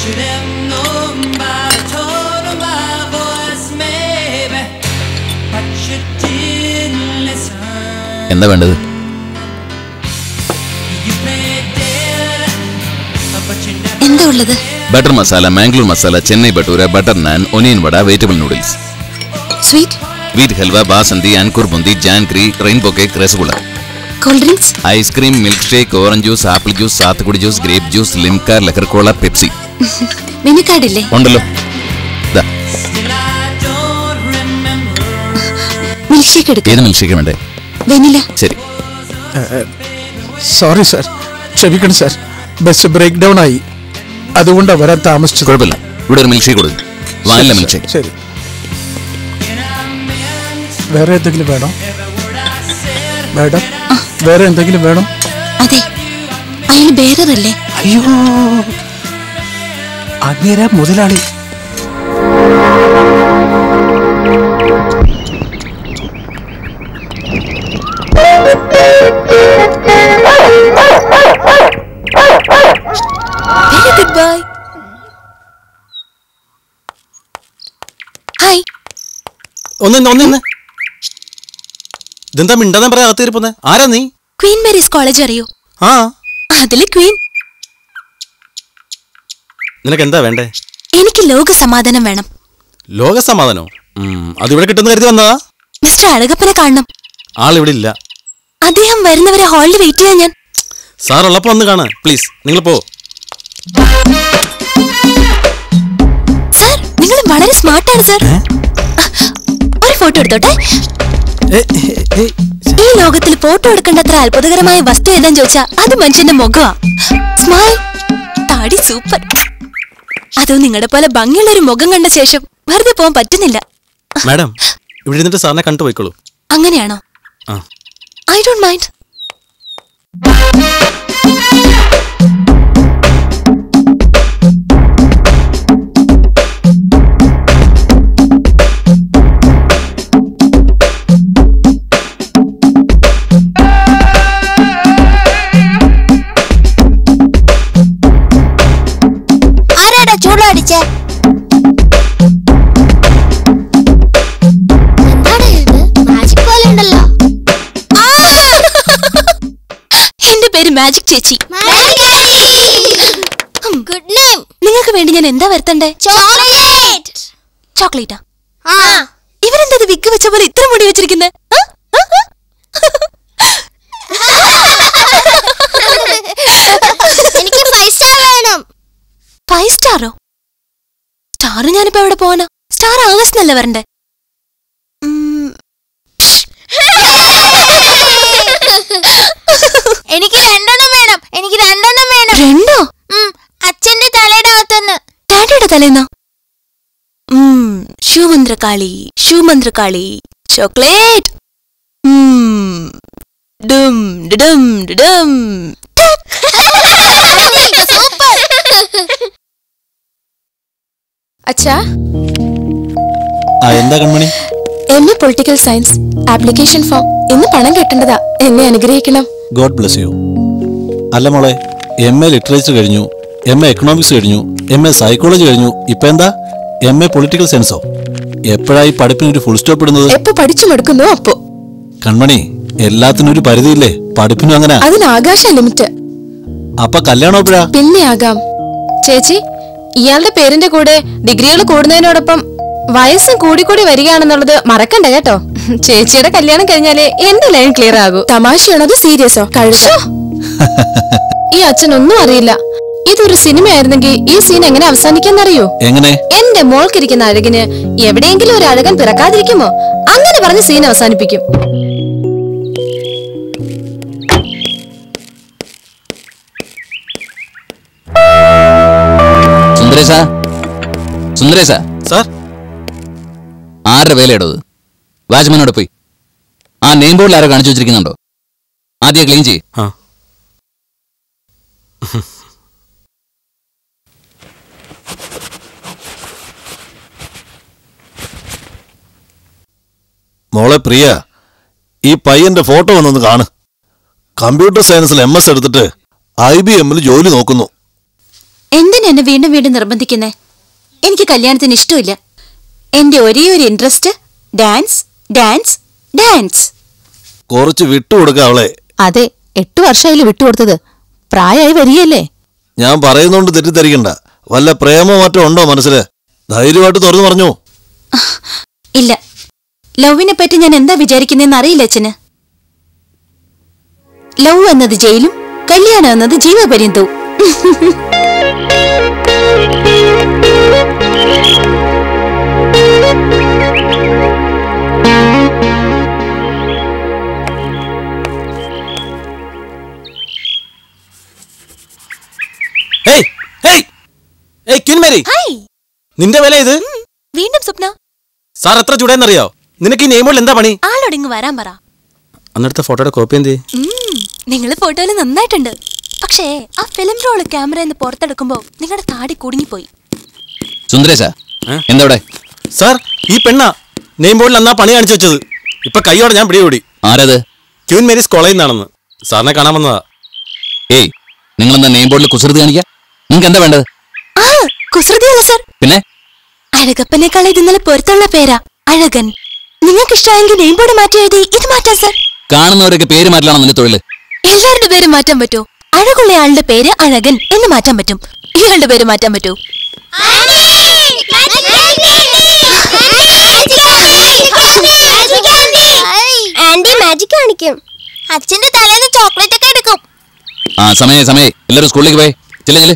should have known by the tone of my voice, maybe, but you didn't listen. എന്താ വേണ്ടത് You played dead, but you never. എന്താ ഉള്ളത് butter masala Mangalore masala chana bhatura butter naan onion vada vegetable noodles sweet wheat halwa basanti angoor boondi jangri rainbow cake rasgulla cool drinks ice cream milk shake orange juice apple juice sathukudi juice grape juice Limca ലക്കർക്കോള Pepsi menu card ഇല്ലേ ഉണ്ടല്ലോ ദാ, Still, I don't remember. Milk shake എടുക്കാം ഏത് milk shake വേണ്ടേ vanilla ശരി sorry sir ക്ഷമിക്കണം സാർ ബസ് ബ്രേക്ക് ഡൗൺ ആയി അതുകൊണ്ടാണ് വരാൻ താമസിച്ചത് കുഴപ്പമില്ല ഇവിടെ ഒരു മിൽക്ക് ഷേക്ക് കൊടുക്കും വാനില മിൽക്ക് ഷേക്ക് ശരി വേറെ എന്തെങ്കിലും വേണോ മാഡം വേറെ എന്തെങ്കിലും വേണം അതെ അയാൾ ബേററല്ലേ അയ്യോ അങ്ങേരാ മുതലാളി വെരി ഗുഡ് ബൈ ഹായ് ഒന്ന് ഒന്ന് ഇതെന്താ മിണ്ടാതെ പറയാ അകത്തിരിപ്പുന്നേ ആരാ നീ ക്വീൻ മേരീസ് കോളേജ് അറിയോ ആ അതിലെ ക്വീൻ നിനക്ക് എന്താ വേണ്ടേ എനിക്ക് ലോക സമാധാനം വേണം ലോക സമാധാനോ ഉം, അതിവിടെ കിട്ടുന്ന കരുതി വന്നതാ മിസ്റ്റർ അഴകപ്പനെ കാണണം ആളിവിടെ ഇല്ല അദ്ദേഹം വരുന്നവരെ ഹാളിൽ വെയിറ്റ് ചെയ്യാൻ ഞാൻ സാർ ഉള്ളപ്പോ ഒന്ന് കാണാ പ്ലീസ് നിങ്ങൾ പോ സാർ നിങ്ങൾ വളരെ സ്മാർട്ടാണ് സാർ ഒരു ഫോട്ടോ എടുത്തോട്ടെ ഈ ലോകത്തിൽ ഫോട്ടോ എടുക്കേണ്ടത്ര അത്ഭുതകരമായ വസ്തു ഏതാന്ന് ചോദിച്ചാ അത് മനുഷ്യന്റെ മുഖമാ സ്മൈൽ താടി സൂപ്പർ അതോ നിങ്ങളുടെ പോലെ ഭംഗിയുള്ള ഒരു മുഖം കണ്ട ശേഷം വെറുതെ പോകാൻ പറ്റുന്നില്ല മാഡം ഇവിടെ ഇരുന്നിട്ട് സാറിനെ കണ്ടു പോയിക്കോളൂ അങ്ങനെയാണോ ആ ഐ ഡോണ്ട് മൈൻഡ് ആരാടാ ചൂടടിച്ചേ എന്താണ് ഇത് മാജിക് പോലെ ഉണ്ടല്ലോ എന്റെ പേര് മാജിക് ചേച്ചി ഗുഡ് നെയിം നിങ്ങൾക്ക് വേണ്ടി ഞാൻ എന്താ വരുത്തണ്ടേ ചോക്ലേറ്റ് ചോക്ലേറ്റാ ആ ഇവരെന്താ ഇത് വിക്ക് വെച്ച പോലെ ഇത്ര മുടി വെച്ചിരിക്കുന്നത് എനിക്ക് ഫൈവ് സ്റ്റാർ വേണം ഫൈവ് സ്റ്റാറോ സ്റ്റാർ ഞാനിപ്പോ എവിടെ പോവാനാ സ്റ്റാർ ആകാശന്നല്ലേ വരണ്ടേ ഉം, എനിക്ക് രണ്ടെണ്ണം വേണം എനിക്ക് രണ്ടെണ്ണം വേണം രണ്ടോ ഉം, അച്ഛന്റെ തലയുടെ അകത്തുനിന്ന് ഡാഡിയുടെ തലേന്നോ ഉം, ശൂമന്ത്രകാളി ശൂമന്ത്രകാളി ചോക്ലേറ്റ് ഉം, ഡും ഡിഡും ഡിഡും സൂപ്പർ അച്ഛാ ആ എന്താ കൺമണി M A political science application form ഇന്ന് പണം കെട്ടേണ്ടതാ എന്നെ അനുഗ്രഹിക്കണം ഗോഡ് ബ്ലെസ് യു അല്ല മോളെ എം എ ലിറ്ററേച്ചർ കഴിഞ്ഞു എം എ എക്കണോമിക്സ് കഴിഞ്ഞു എം എ സൈക്കോളജി കഴിഞ്ഞു ഇപ്പൊ എന്താ എം എ പൊളിറ്റിക്കൽ സയൻസോ എപ്പോഴായി പഠിപ്പിന് ഒരു ഫുൾ സ്റ്റോപ്പ് ഇടുന്നത് എപ്പോ പഠിച്ചു മടുക്കുന്നു അപ്പോ കൺമണി എല്ലാത്തിനും ഒരു പരിധിയില്ലേ പഠിപ്പിനും അങ്ങനെ അതിന് ആകാശ ലിമിറ്റ് അപ്പൊ കല്യാണം എപ്പോഴാ പിന്നെ ആകാം ചേച്ചി ഇയാളുടെ പേരിന്റെ കൂടെ ഡിഗ്രികൾ കൂടുന്നതിനോടൊപ്പം വയസ്സും കൂടിക്കൂടി വരികയാണെന്നുള്ളത് മറക്കണ്ട കേട്ടോ ചേച്ചിയുടെ കല്യാണം കഴിഞ്ഞാലേ എന്റെ ലൈൻ ക്ലിയർ ആകൂ തമാശയാണോ അത് സീരിയസോ കഴുത ഈ അച്ഛൻ ഒന്നും അറിയില്ല ഇതൊരു സിനിമയായിരുന്നെങ്കിൽ ഈ സീൻ എങ്ങനെ അവസാനിക്കാന്നറിയോ എങ്ങനെ എന്റെ മോൾക്കിരിക്കുന്ന അഴകിന് എവിടെയെങ്കിലും ഒരു അഴകൻ പിറക്കാതിരിക്കുമോ അങ്ങനെ പറഞ്ഞ് സീൻ അവസാനിപ്പിക്കും സുന്ദരേശ സുന്ദരേശ സാർ ആരുടെ വേലയിടോ ഇത് വാച്ച്മാനോട് പോയി ആ നെയിം ബോർഡിൽ ആരോ കാണിച്ചു വെച്ചിരിക്കുന്നുണ്ടോ ആദ്യം ക്ലീൻ ചെയ്യ് ആ മോളെ പ്രിയ ഈ പയ്യന്റെ ഫോട്ടോ ഒന്നൊന്ന് കാണ് കമ്പ്യൂട്ടർ സയൻസിൽ എം എസ് എടുത്തിട്ട് ഐ ബി എമ്മിൽ ജോലി നോക്കുന്നു എന്തിനാ എന്നെ വീണ്ടും വീണ്ടും നിർബന്ധിക്കുന്നേ എനിക്ക് കല്യാണത്തിന് ഇഷ്ടമില്ല എന്റെ ഒരേ ഒരു ഇൻട്രസ്റ്റ് ഡാൻസ് ഡാൻസ് ഡാൻസ് കുറച്ച് വിട്ടുകൊടുക്ക അവളെ അതെ എട്ടു വർഷമായില്ലേ വിട്ടുകൊടുത്തത് പ്രായമായി വരികയല്ലേ ഞാൻ പറയുന്നോണ്ട് തെറ്റിദ്ധരിക്കണ്ട വല്ല പ്രേമോ മറ്റോ ഉണ്ടോ മനസ്സില് ധൈര്യമായിട്ട് തുറന്നു പറഞ്ഞു ഇല്ല ലവിനെ പറ്റി ഞാൻ എന്താ വിചാരിക്കുന്നതെന്ന് അറിയില്ല അച്ഛന് ലവ് എന്നത് ജയിലും കല്യാണം എന്നത് ജീവപര്യന്തവും ഹേയ് ഹേയ് ഏയ് കിൻമേരി നിന്റെ വില ഇത് വീണ്ടും സ്വപ്ന സാർ എത്ര ചൂടെന്നറിയോ നിനക്ക് ഈ നെയ്മോളിൽ എന്താ പണി ആളോടിങ്ങ് വരാൻ പറ അന്നെടുത്ത ഫോട്ടോയുടെ കോപ്പി എന്ത് നിങ്ങൾ ഫോട്ടോയിൽ നന്നായിട്ടുണ്ട് പക്ഷേ ആ ഫിലിം റോള് ക്യാമറയിൽ പുറത്തെടുക്കുമ്പോ നിങ്ങളുടെ താടി കുടുങ്ങിപ്പോയി സുന്ദരേശ ഏ? എന്താ ഇവിടെ സാർ ഈ പെണ്ണാ നെയിം ബോർഡിൽ അന്നാ പണി കാണിച്ചു വെച്ചത് ഇപ്പൊ കൈയോടെ ഞാൻ പിടികൂടി ആരത് ക്യൂൻ മേരീസ് കോളേജിൽ നിന്നാണെന്ന് സാറിനെ കാണാൻ വന്നതാ ഏയ് നിങ്ങളെന്താ നെയിം ബോർഡിൽ കുസൃതി കാണിക്കുക നിങ്ങൾക്ക് എന്താ വേണ്ടത് ആ കുസൃതിയല്ല സർ പിന്നെ അഴകപ്പനേക്കാൾ ഇത് ഇന്നലെ പൊരുത്തുള്ള പേരാ അഴകൻ നിങ്ങൾക്ക് ഇഷ്ടമായെങ്കിൽ നെയിം ബോർഡ് മാറ്റി എഴുതി ഇത് മാറ്റാം സർ കാണുന്നവരൊക്കെ പേര് മാറ്റലാണോ നിന്റെ തൊഴിൽ എല്ലാവരുടെ പേര് മാറ്റാൻ പറ്റൂ അഴകുള്ള ആളുടെ പേര് അഴകൻ എന്ന് മാറ്റാൻ പറ്റും ഇയാളുടെ പേര് മാറ്റാൻ പറ്റൂ ആന്റി മാജിക് കാണിക്കും അച്ഛന്റെ തലേന്ന് ചോക്ലേറ്റ് ഒക്കെ എടുക്കും ആ സമയേ സമയേ എല്ലാവരും സ്കൂളിലേക്ക് പോയി ചെല്ല ചെല്ല്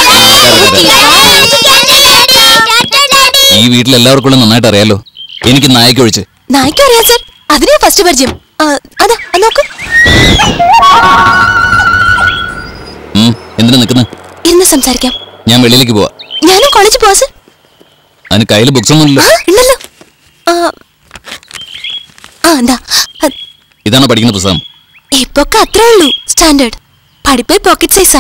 ഈ വീട്ടിൽ എല്ലാവർക്കും നന്നായിട്ട് അറിയാലോ എനിക്ക് നായക്ക് ഒഴിച്ച് നായിക്കും അറിയാം സർ അതിനെ ഫസ്റ്റ് പരിചയം ആ, അതാ അത് നോക്കൂ ഉം, എന്തിനാ നിൽക്കുന്നത് ഇരുന്ന് സംസാരിക്കാം ഞാൻ വെളിയിലേക്ക് പോവാ ഞാനും കോളേജിൽ പോവാ സർ അതിന് കയ്യിൽ ബുക്സ് ഒന്നും ആ ഇല്ലല്ലോ ഉണ്ടല്ലോ ആ ആ എന്താ അത് ഇതാണോ പഠിക്കുന്ന പുസ്തകം ഇപ്പൊക്കെ അത്രേ ഉള്ളൂ സ്റ്റാൻഡേർഡ് പഠിപ്പ് പോക്കറ്റ് സൈസാ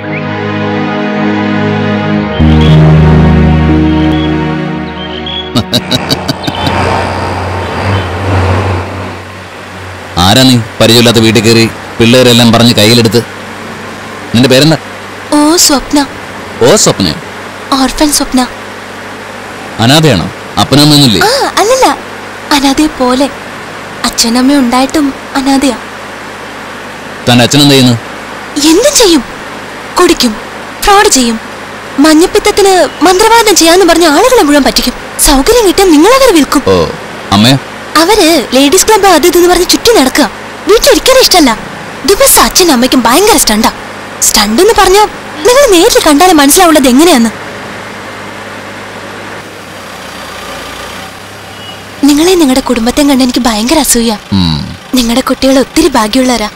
ആരാ നീ പരിചയമില്ലാത്ത വീട്ടിൽ കയറി പിള്ളേരെല്ലാം പറഞ്ഞ് കയ്യിലെടുത്ത് നിന്റെ പേരെന്താ ഓ സ്വപ്ന ഓ സ്വപ്നയോ ഓർഫൻ സ്വപ്ന അനാഥയാണോ അപ്പനമ്മയൊന്നുമില്ലേ ആ അല്ലല്ല അനാഥയെ പോലെ അച്ഛനമ്മ ഉണ്ടായിട്ടും അനാഥയാ തന്റെ അച്ഛനെന്താ ചെയ്യുന്നു എന്തും ചെയ്യും കുടിക്കും ഫ്രോഡ് ചെയ്യും മഞ്ഞപ്പിത്തത്തിന് മന്ത്രവാദം ചെയ്യാന്ന് പറഞ്ഞ ആളുകളെ മുഴുവൻ പറ്റിക്കും സൗകര്യം കിട്ടാൻ നിങ്ങളവരെ വിൽക്കും ഓ അമ്മയോ അവര് ലേഡീസ് ക്ലബ്ബ് അത് ഇതെന്ന് പറഞ്ഞ് ചുറ്റി നടക്കുക വീട്ടിലിരിക്കാൻ ഇഷ്ടല്ല ദിവസം അച്ഛനും അമ്മയ്ക്കും ഭയങ്കര സ്റ്റണ്ടാ സ്റ്റണ്ട് എന്ന് പറഞ്ഞോ നിങ്ങൾ നേരിൽ കണ്ടാലേ മനസ്സിലാവുള്ളത് എങ്ങനെയാന്ന് നിങ്ങളെ നിങ്ങളുടെ കുടുംബത്തെ കണ്ട് എനിക്ക് ഭയങ്കര അസൂയ ഉം. നിങ്ങളുടെ കുട്ടികൾ ഒത്തിരി ഭാഗ്യമുള്ളവരാ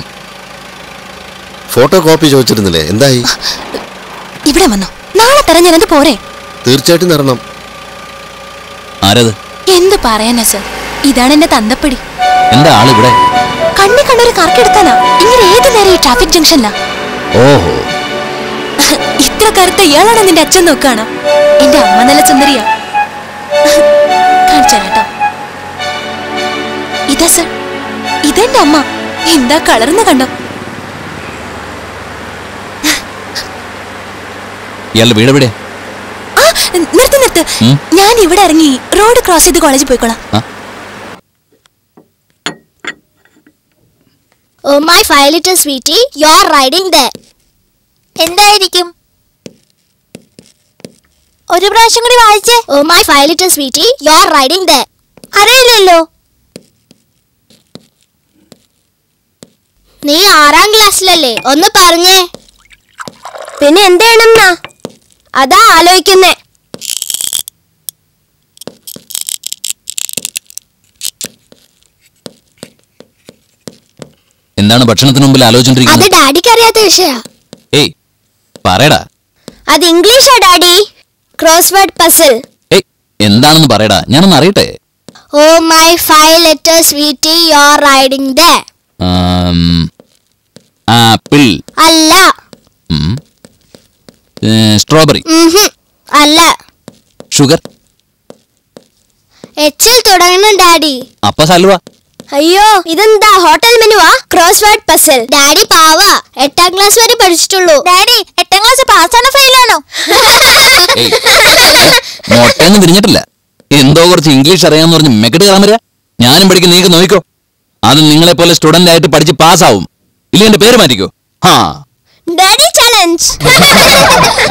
ഫോട്ടോ കോപ്പി ചോദിച്ചിരുന്നില്ലേ എന്തായി ഇവിടെ വന്നോ നാളെ തരാൻ ഞാനത് പോരെ തീർച്ചയായിട്ടും തരണം ആരത് എന്ത് പറയാനാ സർ ഇതാണ് എന്റെ തന്തപ്പടി എന്താ ആളിവിടെ കണ്ണി കണ്ടൊരു കറക്കെടുത്താനാ ഇങ്ങനെ ഏത് നേരം ഈ ട്രാഫിക് ജംഗ്ഷനിലാ ഓഹോ ഇത്ര കറുത്ത ഇയാളാണ് നിന്റെ അച്ഛൻ നോക്കാണ് എന്റെ അമ്മ നല്ല സുന്ദരിയാ കാണിച്ചു കേട്ടോ ഇതാ സർ ഇതെന്റെ അമ്മ എന്താ കളർന്ന് കണ്ടോ ഇയാളുടെ വീട് എവിടെയാ ആ നിർത്ത് നിർത്ത് ഉം? ഞാൻ ഇവിടെ ഇറങ്ങി റോഡ് ക്രോസ് ചെയ്ത് കോളേജിൽ പോയിക്കോളാം ആ oh my five letter sweetie you are riding the എന്തായിരിക്കും ഒരു പ്രാവശ്യം കൂടി വായിച്ചേ oh my five letter sweetie you are riding the അറിയില്ലല്ലോ നീ ആറാം ക്ലാസ്സിലല്ലേ ഒന്ന് പറഞ്ഞേ പിന്നെ എന്ത് ചെയ്യണമെന്നാ അതാ ആലോചിക്കുന്നേ എന്താണ് ഭക്ഷണത്തിന് മുമ്പിൽ അത് ആലോചിച്ചോണ്ടിരിക്കുന്നത് ഡാഡിക്ക് അറിയാത്ത വിഷയ ഏയ് പറയടാ അത് ഇംഗ്ലീഷാ ഡാഡി ക്രോസ്വേർഡ് പസിൽ ഏയ് എന്താണെന്ന് പറയടാ ഞാനൊന്ന് അറിയട്ടെ oh my five letter sweetie you are riding the ആം, ആപ്പിൾ അല്ല ഉം. ഏ, സ്ട്രോബെറി ഉംഹും, അല്ല ഷുഗർ എച്ചിൽ തുടങ്ങണം ഡാഡി അപ്പ സൽവ അയ്യോ ഇതെന്താ ഹോട്ടൽ മെനുവാ ക്രോസ്വേർഡ് പസിൽ ഡാഡി പാവ എട്ടാം ക്ലാസ് വരെ പഠിച്ചിട്ടുള്ളൂ ഡാഡി എട്ടാം ക്ലാസ് പാസ്സാണ് ഫെയിലാണ് ഏയ്, മൊട്ടയൊന്നും തിരിഞ്ഞിട്ടില്ല എന്തോ കുറച്ച് ഇംഗ്ലീഷ് അറിയാമെന്ന് പറഞ്ഞ് മെക്കെട്ട് കയറാൻ വരിക ഞാനും പഠിക്കും നീക്ക് നോക്കിക്കോ അത് നിങ്ങളെ പോലെ സ്റ്റുഡന്റ് ആയിട്ട് പഠിച്ച് പാസ്സാവും ഇല്ല എന്റെ പേര് മാറ്റിക്കോ ഹാ ഡാഡി ചലഞ്ച്